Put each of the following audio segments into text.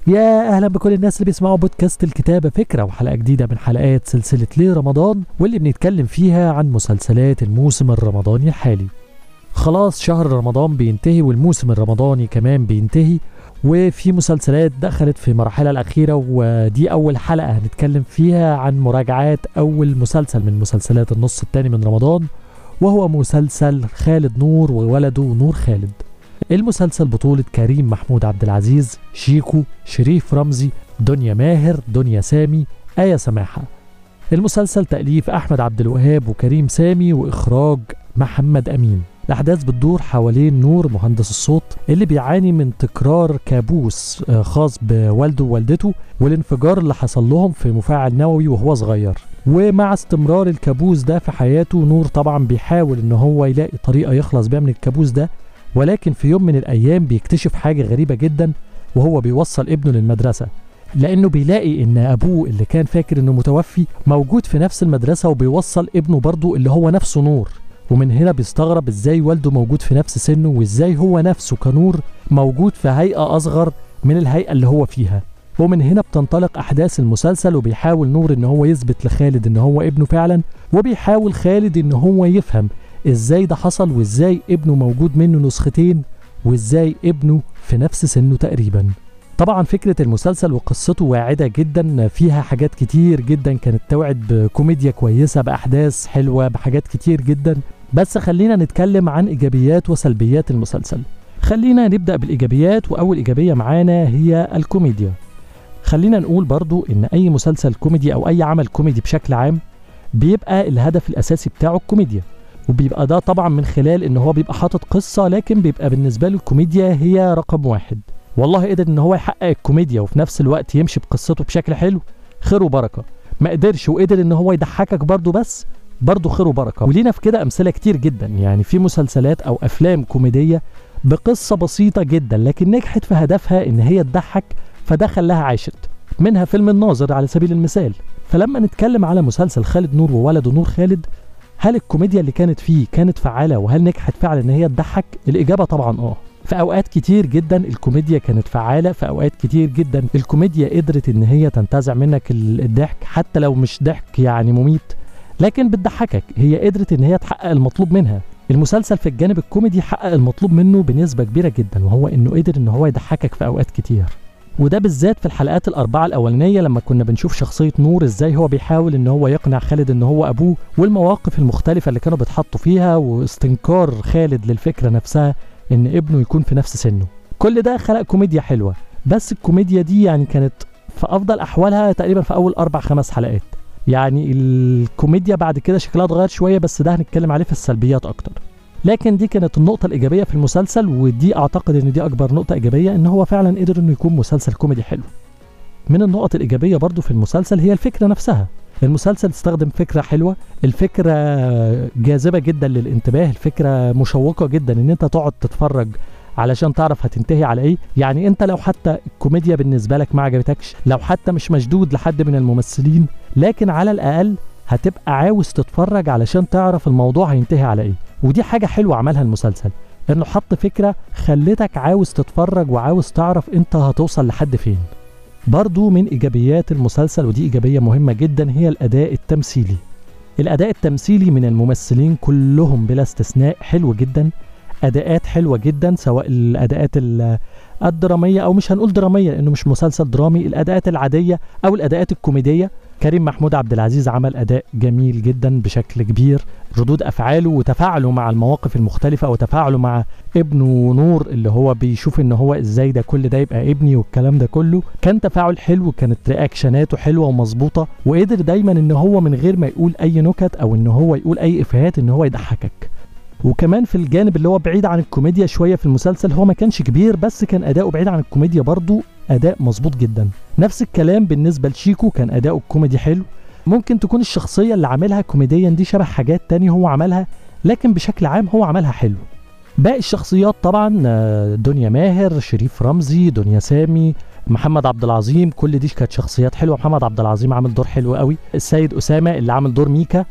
يا اهلا بكل الناس اللي بيسمعوا بودكاست الكتابه فكره وحلقه جديده من حلقات سلسله ليه رمضان واللي بنتكلم فيها عن مسلسلات الموسم الرمضاني الحالي خلاص شهر رمضان بينتهي والموسم الرمضاني كمان بينتهي وفي مسلسلات دخلت في مراحلها الأخيرة ودي أول حلقة هنتكلم فيها عن مراجعات أول مسلسل من مسلسلات النص الثاني من رمضان وهو مسلسل خالد نور وولده نور خالد المسلسل بطولة كريم محمود عبد العزيز شيكو شريف رمزي دنيا ماهر دنيا سامي آية سماحة المسلسل تأليف أحمد عبد الوهاب وكريم سامي وإخراج محمد أمين الأحداث بتدور حوالين نور مهندس الصوت اللي بيعاني من تكرار كابوس آه، خاص بوالده ووالدته والانفجار اللي حصل لهم في مفاعل نووي وهو صغير ومع استمرار الكابوس ده في حياته نور طبعا بيحاول ان هو يلاقي طريقة يخلص بيها من الكابوس ده ولكن في يوم من الأيام بيكتشف حاجة غريبة جدا وهو بيوصل ابنه للمدرسة لأنه بيلاقي إن أبوه اللي كان فاكر إنه متوفي موجود في نفس المدرسة وبيوصل ابنه برضه اللي هو نفسه نور ومن هنا بيستغرب ازاي والده موجود في نفس سنه وازاي هو نفسه كنور موجود في هيئة أصغر من الهيئة اللي هو فيها ومن هنا بتنطلق أحداث المسلسل وبيحاول نور إن هو يثبت لخالد إن هو ابنه فعلا وبيحاول خالد إن هو يفهم ازاي ده حصل وازاي ابنه موجود منه نسختين وازاي ابنه في نفس سنه تقريبا طبعا فكرة المسلسل وقصته واعدة جدا فيها حاجات كتير جدا كانت توعد بكوميديا كويسة بأحداث حلوة بحاجات كتير جدا بس خلينا نتكلم عن إيجابيات وسلبيات المسلسل خلينا نبدأ بالإيجابيات وأول إيجابية معانا هي الكوميديا خلينا نقول برضو إن أي مسلسل كوميدي أو أي عمل كوميدي بشكل عام بيبقى الهدف الأساسي بتاعه الكوميديا وبيبقى ده طبعا من خلال ان هو بيبقى حاطط قصه لكن بيبقى بالنسبه له الكوميديا هي رقم واحد والله قدر ان هو يحقق الكوميديا وفي نفس الوقت يمشي بقصته بشكل حلو خير وبركه ما قدرش وقدر ان هو يضحكك برضه بس برضه خير وبركه ولينا في كده امثله كتير جدا يعني في مسلسلات او افلام كوميديه بقصه بسيطه جدا لكن نجحت في هدفها ان هي تضحك فده خلاها عاشت منها فيلم الناظر على سبيل المثال فلما نتكلم على مسلسل خالد نور وولده نور خالد هل الكوميديا اللي كانت فيه كانت فعالة وهل نجحت فعلا ان هي تضحك الإجابة طبعا اه في أوقات كتير جدا الكوميديا كانت فعالة في أوقات كتير جدا الكوميديا قدرت إن هي تنتزع منك الضحك حتى لو مش ضحك يعني مميت لكن بتضحكك هي قدرت إن هي تحقق المطلوب منها المسلسل في الجانب الكوميدي حقق المطلوب منه بنسبة كبيرة جدا وهو إنه قدر إن هو يضحكك في أوقات كتير وده بالذات في الحلقات الأربعة الأولانية لما كنا بنشوف شخصية نور إزاي هو بيحاول إن هو يقنع خالد إن هو أبوه والمواقف المختلفة اللي كانوا بيتحطوا فيها واستنكار خالد للفكرة نفسها إن ابنه يكون في نفس سنه كل ده خلق كوميديا حلوة بس الكوميديا دي يعني كانت في أفضل أحوالها تقريبا في أول أربع خمس حلقات يعني الكوميديا بعد كده شكلها اتغير شوية بس ده هنتكلم عليه في السلبيات أكتر لكن دي كانت النقطة الإيجابية في المسلسل ودي أعتقد إن دي أكبر نقطة إيجابية إن هو فعلا قدر إنه يكون مسلسل كوميدي حلو. من النقط الإيجابية برضو في المسلسل هي الفكرة نفسها. المسلسل استخدم فكرة حلوة، الفكرة جاذبة جدا للانتباه، الفكرة مشوقة جدا إن أنت تقعد تتفرج علشان تعرف هتنتهي على ايه يعني انت لو حتى الكوميديا بالنسبه لك ما عجبتكش لو حتى مش مشدود لحد من الممثلين لكن على الاقل هتبقى عاوز تتفرج علشان تعرف الموضوع هينتهي على ايه ودي حاجة حلوة عملها المسلسل انه حط فكرة خلتك عاوز تتفرج وعاوز تعرف انت هتوصل لحد فين برضو من ايجابيات المسلسل ودي ايجابية مهمة جدا هي الاداء التمثيلي الاداء التمثيلي من الممثلين كلهم بلا استثناء حلو جدا اداءات حلوة جدا سواء الاداءات الدرامية او مش هنقول درامية لانه مش مسلسل درامي الاداءات العادية او الاداءات الكوميدية كريم محمود عبد العزيز عمل اداء جميل جدا بشكل كبير ردود افعاله وتفاعله مع المواقف المختلفه وتفاعله مع ابنه نور اللي هو بيشوف ان هو ازاي ده كل ده يبقى ابني والكلام ده كله كان تفاعل حلو كانت رياكشناته حلوه ومظبوطه وقدر دايما ان هو من غير ما يقول اي نكت او ان هو يقول اي افيهات ان هو يضحكك وكمان في الجانب اللي هو بعيد عن الكوميديا شويه في المسلسل هو ما كانش كبير بس كان اداؤه بعيد عن الكوميديا برضه اداء مظبوط جدا نفس الكلام بالنسبه لشيكو كان اداؤه الكوميدي حلو ممكن تكون الشخصيه اللي عاملها كوميديا دي شبه حاجات تانية هو عملها لكن بشكل عام هو عملها حلو باقي الشخصيات طبعا دنيا ماهر شريف رمزي دنيا سامي محمد عبد العظيم كل دي كانت شخصيات حلوه محمد عبد العظيم عامل دور حلو قوي السيد اسامه اللي عامل دور ميكا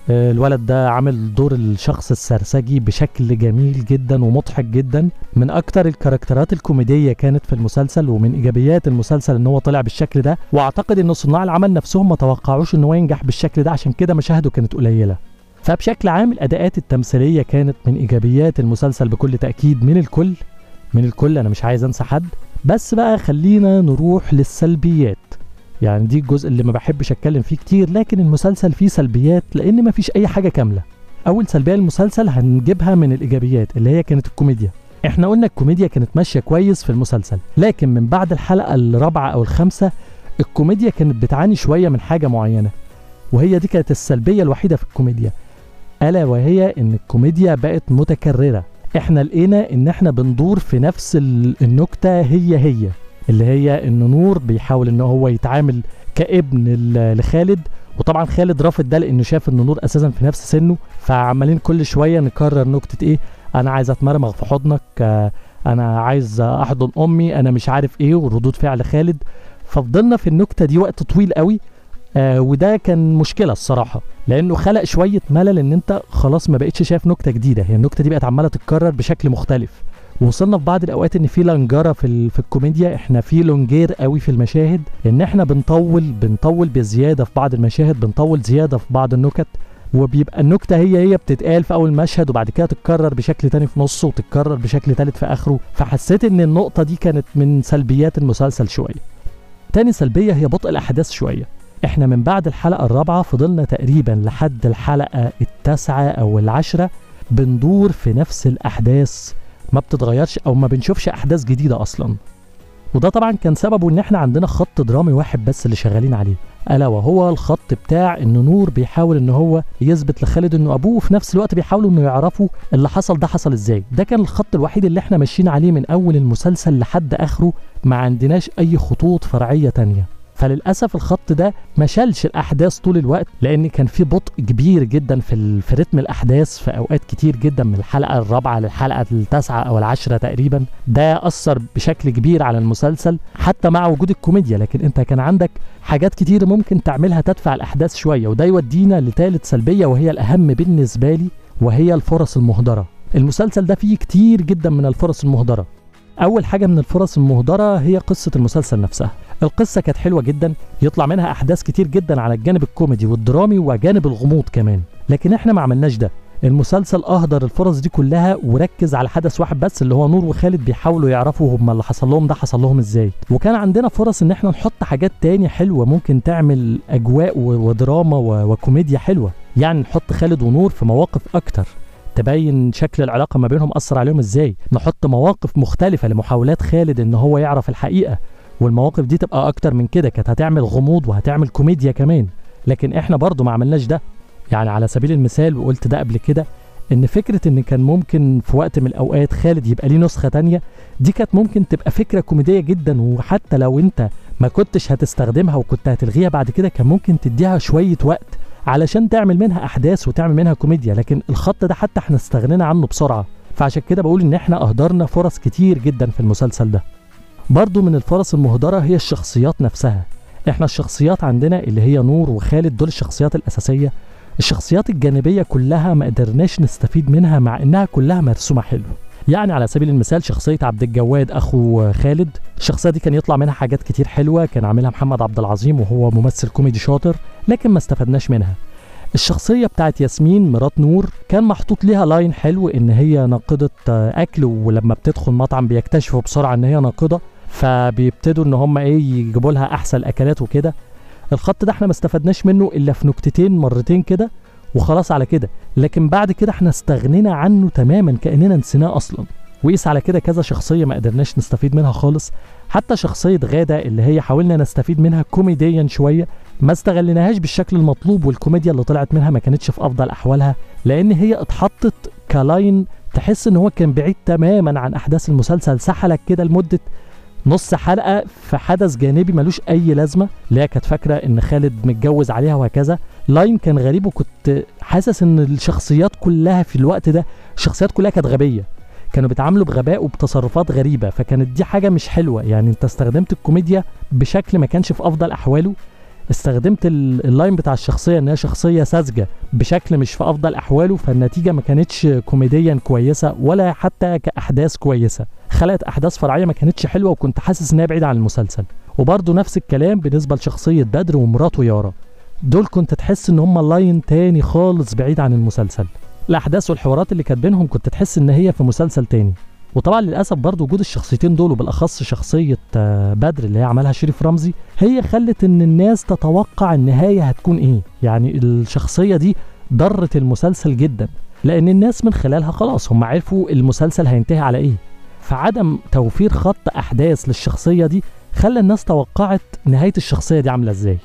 آه، الولد ده عامل دور الشخص السرسجي بشكل جميل جدا ومضحك جدا من اكتر الكاركترات الكوميديه كانت في المسلسل ومن ايجابيات المسلسل ان هو طلع بالشكل ده واعتقد ان صناع العمل نفسهم ما توقعوش ان هو ينجح بالشكل ده عشان كده مشاهده كانت قليله فبشكل عام الاداءات التمثيليه كانت من ايجابيات المسلسل بكل تاكيد من الكل من الكل انا مش عايز انسى حد بس بقى خلينا نروح للسلبيات يعني دي الجزء اللي ما بحبش اتكلم فيه كتير لكن المسلسل فيه سلبيات لان ما فيش اي حاجه كامله اول سلبيه للمسلسل هنجيبها من الايجابيات اللي هي كانت الكوميديا احنا قلنا الكوميديا كانت ماشيه كويس في المسلسل لكن من بعد الحلقه الرابعه او الخامسه الكوميديا كانت بتعاني شويه من حاجه معينه وهي دي كانت السلبيه الوحيده في الكوميديا الا وهي ان الكوميديا بقت متكرره احنا لقينا ان احنا بندور في نفس ال- النكته هي هي اللي هي ان نور بيحاول ان هو يتعامل كابن ل- لخالد وطبعا خالد رافض ده لانه شاف ان نور اساسا في نفس سنه فعمالين كل شويه نكرر نكته ايه انا عايز اتمرمغ في حضنك آه، انا عايز احضن امي انا مش عارف ايه وردود فعل خالد ففضلنا في النكته دي وقت طويل قوي آه وده كان مشكله الصراحه لانه خلق شويه ملل ان انت خلاص ما بقتش شايف نكته جديده هي النكته دي بقت عماله تتكرر بشكل مختلف وصلنا في بعض الاوقات ان في لنجره في ال- في الكوميديا احنا في لونجير قوي في المشاهد ان احنا بنطول بنطول بزياده في بعض المشاهد بنطول زياده في بعض النكت وبيبقى النكته هي هي بتتقال في اول مشهد وبعد كده تتكرر بشكل تاني في نصه وتتكرر بشكل تالت في اخره فحسيت ان النقطه دي كانت من سلبيات المسلسل شويه تاني سلبيه هي بطء الاحداث شويه احنا من بعد الحلقه الرابعه فضلنا تقريبا لحد الحلقه التاسعه او العاشره بندور في نفس الاحداث ما بتتغيرش او ما بنشوفش احداث جديده اصلا وده طبعا كان سببه ان احنا عندنا خط درامي واحد بس اللي شغالين عليه الا وهو الخط بتاع ان نور بيحاول ان هو يثبت لخالد انه ابوه وفي نفس الوقت بيحاولوا انه يعرفوا اللي حصل ده حصل ازاي ده كان الخط الوحيد اللي احنا ماشيين عليه من اول المسلسل لحد اخره ما عندناش اي خطوط فرعيه تانية فللاسف الخط ده ما شالش الاحداث طول الوقت لان كان في بطء كبير جدا في ال- في رتم الاحداث في اوقات كتير جدا من الحلقه الرابعه للحلقه التاسعه او العاشره تقريبا ده اثر بشكل كبير على المسلسل حتى مع وجود الكوميديا لكن انت كان عندك حاجات كتير ممكن تعملها تدفع الاحداث شويه وده يودينا لثالث سلبيه وهي الاهم بالنسبه لي وهي الفرص المهدره المسلسل ده فيه كتير جدا من الفرص المهدره اول حاجه من الفرص المهدره هي قصه المسلسل نفسها القصه كانت حلوه جدا يطلع منها احداث كتير جدا على الجانب الكوميدي والدرامي وجانب الغموض كمان لكن احنا ما عملناش ده المسلسل اهدر الفرص دي كلها وركز على حدث واحد بس اللي هو نور وخالد بيحاولوا يعرفوا هم اللي حصل لهم ده حصل لهم ازاي وكان عندنا فرص ان احنا نحط حاجات تاني حلوه ممكن تعمل اجواء و- ودراما و- وكوميديا حلوه يعني نحط خالد ونور في مواقف اكتر تبين شكل العلاقه ما بينهم اثر عليهم ازاي نحط مواقف مختلفه لمحاولات خالد ان هو يعرف الحقيقه والمواقف دي تبقى اكتر من كده كانت هتعمل غموض وهتعمل كوميديا كمان لكن احنا برضو ما عملناش ده يعني على سبيل المثال وقلت ده قبل كده ان فكره ان كان ممكن في وقت من الاوقات خالد يبقى ليه نسخه تانية دي كانت ممكن تبقى فكره كوميديه جدا وحتى لو انت ما كنتش هتستخدمها وكنت هتلغيها بعد كده كان ممكن تديها شويه وقت علشان تعمل منها احداث وتعمل منها كوميديا لكن الخط ده حتى احنا استغنينا عنه بسرعه فعشان كده بقول ان احنا اهدرنا فرص كتير جدا في المسلسل ده برضو من الفرص المهدرة هي الشخصيات نفسها احنا الشخصيات عندنا اللي هي نور وخالد دول الشخصيات الأساسية الشخصيات الجانبية كلها ما قدرناش نستفيد منها مع انها كلها مرسومة حلو يعني على سبيل المثال شخصية عبد الجواد أخو خالد الشخصية دي كان يطلع منها حاجات كتير حلوة كان عاملها محمد عبد العظيم وهو ممثل كوميدي شاطر لكن ما استفدناش منها الشخصية بتاعت ياسمين مرات نور كان محطوط ليها لاين حلو ان هي ناقدة آه، اكل ولما بتدخل مطعم بيكتشفوا بسرعة ان هي ناقدة فبيبتدوا ان هم ايه يجيبوا لها احسن الاكلات وكده الخط ده احنا ما استفدناش منه الا في نكتتين مرتين كده وخلاص على كده لكن بعد كده احنا استغنينا عنه تماما كاننا نسيناه اصلا وقيس على كده كذا شخصيه ما قدرناش نستفيد منها خالص حتى شخصيه غاده اللي هي حاولنا نستفيد منها كوميديا شويه ما استغلناهاش بالشكل المطلوب والكوميديا اللي طلعت منها ما كانتش في افضل احوالها لان هي اتحطت كلاين تحس ان هو كان بعيد تماما عن احداث المسلسل سحلك كده لمده نص حلقه في حدث جانبي ملوش اي لازمه اللي هي كانت فاكره ان خالد متجوز عليها وهكذا لاين كان غريب وكنت حاسس ان الشخصيات كلها في الوقت ده الشخصيات كلها كانت غبيه كانوا بيتعاملوا بغباء وبتصرفات غريبه فكانت دي حاجه مش حلوه يعني انت استخدمت الكوميديا بشكل ما كانش في افضل احواله استخدمت ال- اللاين بتاع الشخصيه ان هي شخصيه ساذجه بشكل مش في افضل احواله فالنتيجه ما كانتش كوميديا كويسه ولا حتى كاحداث كويسه خلقت احداث فرعيه ما كانتش حلوه وكنت حاسس انها بعيده عن المسلسل وبرضه نفس الكلام بالنسبه لشخصيه بدر ومراته يارا دول كنت تحس ان هم لاين تاني خالص بعيد عن المسلسل الاحداث والحوارات اللي كانت بينهم كنت تحس ان هي في مسلسل تاني وطبعا للاسف برضه وجود الشخصيتين دول وبالاخص شخصيه آه، بدر اللي هي عملها شريف رمزي هي خلت ان الناس تتوقع النهايه هتكون ايه يعني الشخصيه دي ضرت المسلسل جدا لان الناس من خلالها خلاص هم عرفوا المسلسل هينتهي على ايه فعدم توفير خط احداث للشخصيه دي خلى الناس توقعت نهايه الشخصيه دي عامله ازاي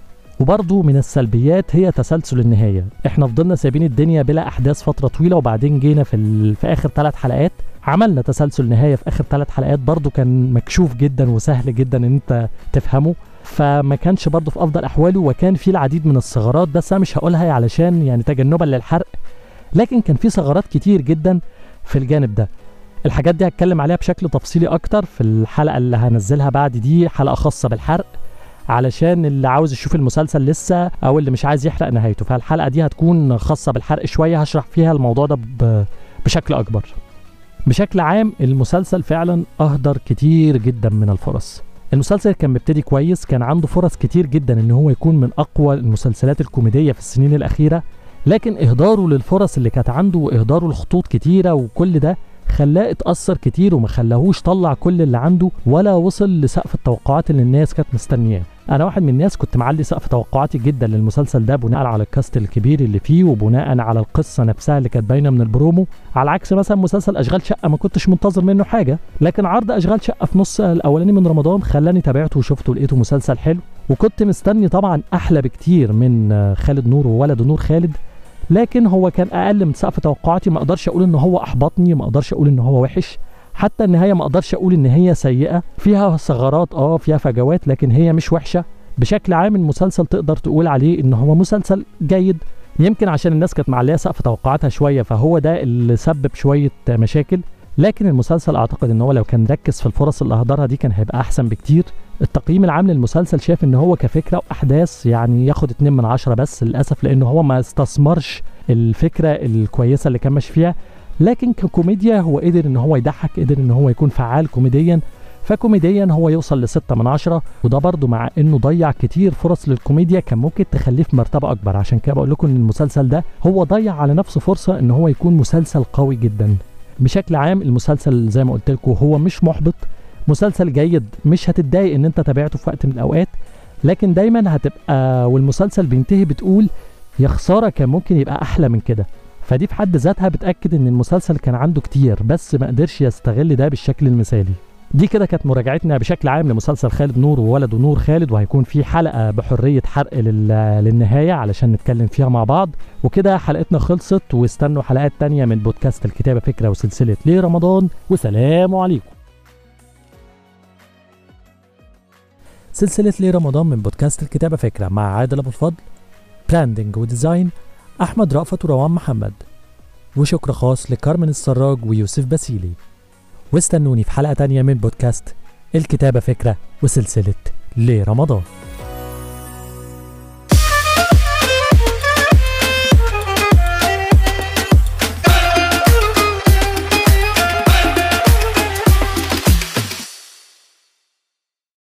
وبرضه من السلبيات هي تسلسل النهايه احنا فضلنا سايبين الدنيا بلا احداث فتره طويله وبعدين جينا في ال... في اخر ثلاث حلقات عملنا تسلسل نهايه في اخر ثلاث حلقات برضه كان مكشوف جدا وسهل جدا ان انت تفهمه فما كانش برضه في افضل احواله وكان في العديد من الثغرات بس انا مش هقولها علشان يعني تجنبا للحرق لكن كان في ثغرات كتير جدا في الجانب ده الحاجات دي هتكلم عليها بشكل تفصيلي اكتر في الحلقه اللي هنزلها بعد دي حلقه خاصه بالحرق علشان اللي عاوز يشوف المسلسل لسه او اللي مش عايز يحرق نهايته فالحلقه دي هتكون خاصه بالحرق شويه هشرح فيها الموضوع ده ب- بشكل اكبر بشكل عام المسلسل فعلا اهدر كتير جدا من الفرص المسلسل كان مبتدي كويس كان عنده فرص كتير جدا ان هو يكون من اقوى المسلسلات الكوميديه في السنين الاخيره لكن اهداره للفرص اللي كانت عنده واهداره لخطوط كتيره وكل ده خلاه اتأثر كتير وما خلاهوش طلع كل اللي عنده ولا وصل لسقف التوقعات اللي الناس كانت مستنياه انا واحد من الناس كنت معلي سقف توقعاتي جدا للمسلسل ده بناء على الكاست الكبير اللي فيه وبناء على القصه نفسها اللي كانت باينه من البرومو على عكس مثلا مسلسل اشغال شقه ما كنتش منتظر منه حاجه لكن عرض اشغال شقه في نص الاولاني من رمضان خلاني تابعته وشفته ولقيته مسلسل حلو وكنت مستني طبعا احلى بكتير من آه، خالد نور وولد نور خالد لكن هو كان اقل من سقف توقعاتي ما اقدرش اقول ان هو احبطني ما اقدرش اقول ان هو وحش حتى النهايه ما اقدرش اقول ان هي سيئه فيها ثغرات اه فيها فجوات لكن هي مش وحشه بشكل عام المسلسل تقدر تقول عليه ان هو مسلسل جيد يمكن عشان الناس كانت معليه سقف توقعاتها شويه فهو ده اللي سبب شويه مشاكل لكن المسلسل اعتقد ان هو لو كان ركز في الفرص اللي هدرها دي كان هيبقى احسن بكتير التقييم العام للمسلسل شايف ان هو كفكره واحداث يعني ياخد 2 من عشرة بس للاسف لان هو ما استثمرش الفكره الكويسه اللي كان ماشي فيها لكن ككوميديا هو قدر ان هو يضحك قدر ان هو يكون فعال كوميديا فكوميديا هو يوصل لستة من عشرة وده برضه مع انه ضيع كتير فرص للكوميديا كان ممكن تخليه في مرتبة اكبر عشان كده بقول لكم ان المسلسل ده هو ضيع على نفسه فرصة ان هو يكون مسلسل قوي جدا بشكل عام المسلسل زي ما قلت لكم هو مش محبط مسلسل جيد مش هتتضايق ان انت تابعته في وقت من الاوقات لكن دايما هتبقى والمسلسل بينتهي بتقول يا خساره كان ممكن يبقى احلى من كده فدي في حد ذاتها بتاكد ان المسلسل كان عنده كتير بس ما قدرش يستغل ده بالشكل المثالي دي كده كانت مراجعتنا بشكل عام لمسلسل خالد نور وولده نور خالد وهيكون في حلقه بحريه حرق لل... للنهايه علشان نتكلم فيها مع بعض وكده حلقتنا خلصت واستنوا حلقات تانية من بودكاست الكتابه فكره وسلسله ليه رمضان وسلام عليكم سلسلة ليه رمضان من بودكاست الكتابة فكرة مع عادل أبو الفضل براندنج وديزاين أحمد رأفت وروان محمد وشكر خاص لكارمن السراج ويوسف باسيلي واستنوني في حلقة تانية من بودكاست الكتابة فكرة وسلسلة ليه رمضان